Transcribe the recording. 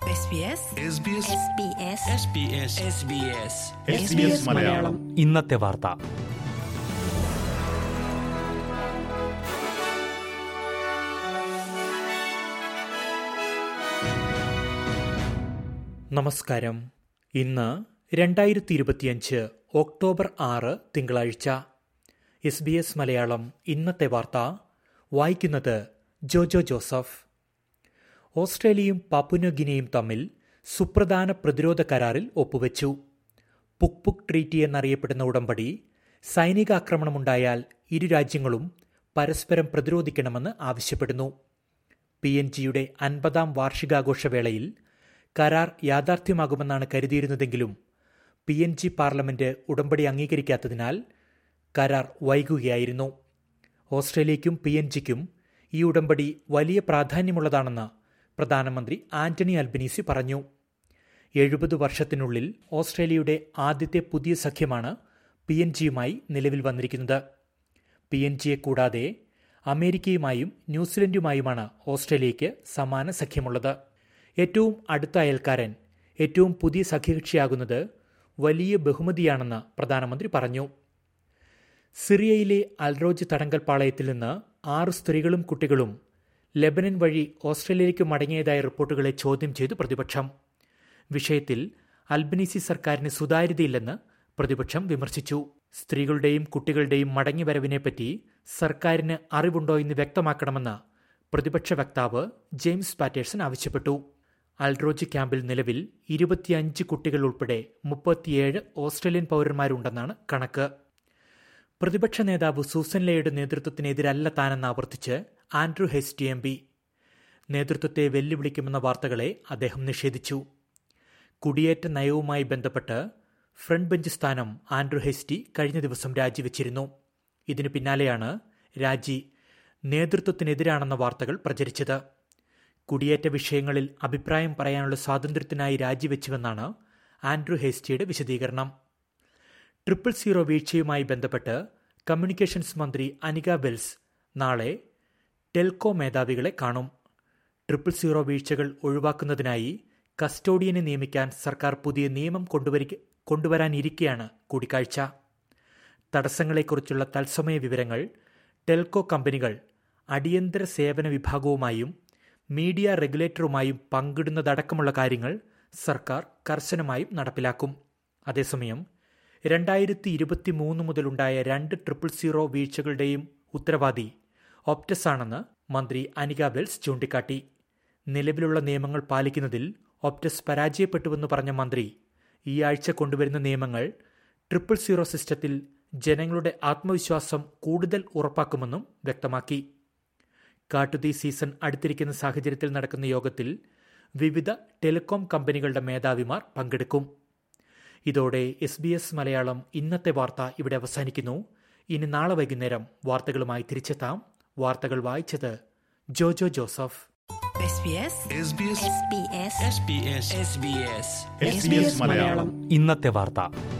SBS SBS SBS Malayalam ഇന്നത്തെ വാർത്ത നമസ്കാരം ഇന്ന് രണ്ടായിരത്തി ഇരുപത്തിയഞ്ച് ഒക്ടോബർ ആറ് തിങ്കളാഴ്ച എസ് ബി എസ് മലയാളം ഇന്നത്തെ വാർത്ത വായിക്കുന്നത് ജോജോ ജോസഫ് ഓസ്ട്രേലിയയും പാപ്പുനഗിനിയും തമ്മിൽ സുപ്രധാന പ്രതിരോധ കരാറിൽ ഒപ്പുവെച്ചു പുക് പുക് ട്രീറ്റി എന്നറിയപ്പെടുന്ന ഉടമ്പടി സൈനികാക്രമണമുണ്ടായാൽ ഇരു രാജ്യങ്ങളും പരസ്പരം പ്രതിരോധിക്കണമെന്ന് ആവശ്യപ്പെടുന്നു പി എൻ ജിയുടെ അൻപതാം വാർഷികാഘോഷവേളയിൽ കരാർ യാഥാർത്ഥ്യമാകുമെന്നാണ് കരുതിയിരുന്നതെങ്കിലും പി എൻ ജി പാർലമെന്റ് ഉടമ്പടി അംഗീകരിക്കാത്തതിനാൽ കരാർ വൈകുകയായിരുന്നു ഓസ്ട്രേലിയയ്ക്കും പി എൻ ജിക്കും ഈ ഉടമ്പടി വലിയ പ്രാധാന്യമുള്ളതാണെന്ന് പ്രധാനമന്ത്രി ആന്റണി അൽബനീസി പറഞ്ഞു എഴുപത് വർഷത്തിനുള്ളിൽ ഓസ്ട്രേലിയയുടെ ആദ്യത്തെ പുതിയ സഖ്യമാണ് പി എൻ ജിയുമായി നിലവിൽ വന്നിരിക്കുന്നത് പി എൻ ജിയെ കൂടാതെ അമേരിക്കയുമായും ന്യൂസിലൻഡുമായുമാണ് ഓസ്ട്രേലിയയ്ക്ക് സമാന സഖ്യമുള്ളത് ഏറ്റവും അടുത്ത അയൽക്കാരൻ ഏറ്റവും പുതിയ സഖ്യകക്ഷിയാകുന്നത് വലിയ ബഹുമതിയാണെന്ന് പ്രധാനമന്ത്രി പറഞ്ഞു സിറിയയിലെ അൽറോജ് തടങ്കൽ പാളയത്തിൽ നിന്ന് ആറ് സ്ത്രീകളും കുട്ടികളും ലെബനൻ വഴി ഓസ്ട്രേലിയയിലേക്ക് മടങ്ങിയതായ റിപ്പോർട്ടുകളെ ചോദ്യം ചെയ്തു പ്രതിപക്ഷം വിഷയത്തിൽ അൽബനീസി സർക്കാരിന് സുതാര്യതയില്ലെന്ന് പ്രതിപക്ഷം വിമർശിച്ചു സ്ത്രീകളുടെയും കുട്ടികളുടെയും മടങ്ങിവരവിനെപ്പറ്റി സർക്കാരിന് അറിവുണ്ടോ എന്ന് വ്യക്തമാക്കണമെന്ന് പ്രതിപക്ഷ വക്താവ് ജെയിംസ് പാറ്റേഴ്സൺ ആവശ്യപ്പെട്ടു അൽറോജ് ക്യാമ്പിൽ നിലവിൽ ഇരുപത്തിയഞ്ച് കുട്ടികൾ ഉൾപ്പെടെ മുപ്പത്തിയേഴ് ഓസ്ട്രേലിയൻ പൗരന്മാരുണ്ടെന്നാണ് കണക്ക് പ്രതിപക്ഷ നേതാവ് സൂസൻ ലേയുടെ നേതൃത്വത്തിനെതിരല്ല താനെന്ന് ആവർത്തിച്ച് ആൻഡ്രു ഹെസ്റ്റി എം പി നേതൃത്വത്തെ വെല്ലുവിളിക്കുമെന്ന വാർത്തകളെ അദ്ദേഹം നിഷേധിച്ചു കുടിയേറ്റ നയവുമായി ബന്ധപ്പെട്ട് ഫ്രണ്ട് ബെഞ്ച് സ്ഥാനം ആൻഡ്രു ഹെസ്റ്റി കഴിഞ്ഞ ദിവസം രാജിവെച്ചിരുന്നു ഇതിനു പിന്നാലെയാണ് രാജി നേതൃത്വത്തിനെതിരാണെന്ന വാർത്തകൾ പ്രചരിച്ചത് കുടിയേറ്റ വിഷയങ്ങളിൽ അഭിപ്രായം പറയാനുള്ള സ്വാതന്ത്ര്യത്തിനായി രാജിവെച്ചുവെന്നാണ് ആൻഡ്രു ഹേസ്റ്റിയുടെ വിശദീകരണം ട്രിപ്പിൾ സീറോ വീഴ്ചയുമായി ബന്ധപ്പെട്ട് കമ്മ്യൂണിക്കേഷൻസ് മന്ത്രി അനിക വെൽസ് നാളെ ടെൽകോ മേധാവികളെ കാണും ട്രിപ്പിൾ സീറോ വീഴ്ചകൾ ഒഴിവാക്കുന്നതിനായി കസ്റ്റോഡിയനെ നിയമിക്കാൻ സർക്കാർ പുതിയ നിയമം കൊണ്ടുവരി കൊണ്ടുവരാനിരിക്കെയാണ് കൂടിക്കാഴ്ച തടസ്സങ്ങളെക്കുറിച്ചുള്ള തത്സമയ വിവരങ്ങൾ ടെൽകോ കമ്പനികൾ അടിയന്തര സേവന വിഭാഗവുമായും മീഡിയ റെഗുലേറ്ററുമായും പങ്കിടുന്നതടക്കമുള്ള കാര്യങ്ങൾ സർക്കാർ കർശനമായും നടപ്പിലാക്കും അതേസമയം രണ്ടായിരത്തി ഇരുപത്തി മൂന്ന് മുതലുണ്ടായ രണ്ട് ട്രിപ്പിൾ സീറോ വീഴ്ചകളുടെയും ഉത്തരവാദി ഒപ്റ്റസ് ആണെന്ന് മന്ത്രി അനിക വെൽസ് ചൂണ്ടിക്കാട്ടി നിലവിലുള്ള നിയമങ്ങൾ പാലിക്കുന്നതിൽ ഒപ്റ്റസ് പരാജയപ്പെട്ടുവെന്ന് പറഞ്ഞ മന്ത്രി ഈ ആഴ്ച കൊണ്ടുവരുന്ന നിയമങ്ങൾ ട്രിപ്പിൾ സീറോ സിസ്റ്റത്തിൽ ജനങ്ങളുടെ ആത്മവിശ്വാസം കൂടുതൽ ഉറപ്പാക്കുമെന്നും വ്യക്തമാക്കി കാട്ടുതീ സീസൺ അടുത്തിരിക്കുന്ന സാഹചര്യത്തിൽ നടക്കുന്ന യോഗത്തിൽ വിവിധ ടെലികോം കമ്പനികളുടെ മേധാവിമാർ പങ്കെടുക്കും ഇതോടെ എസ് ബി എസ് മലയാളം ഇന്നത്തെ വാർത്ത ഇവിടെ അവസാനിക്കുന്നു ഇനി നാളെ വൈകുന്നേരം വാർത്തകളുമായി തിരിച്ചെത്താം വാർത്തകൾ വായിച്ചത് Jojo Joseph SBS SBS SBS Malayalam ഇന്നത്തെ വാർത്ത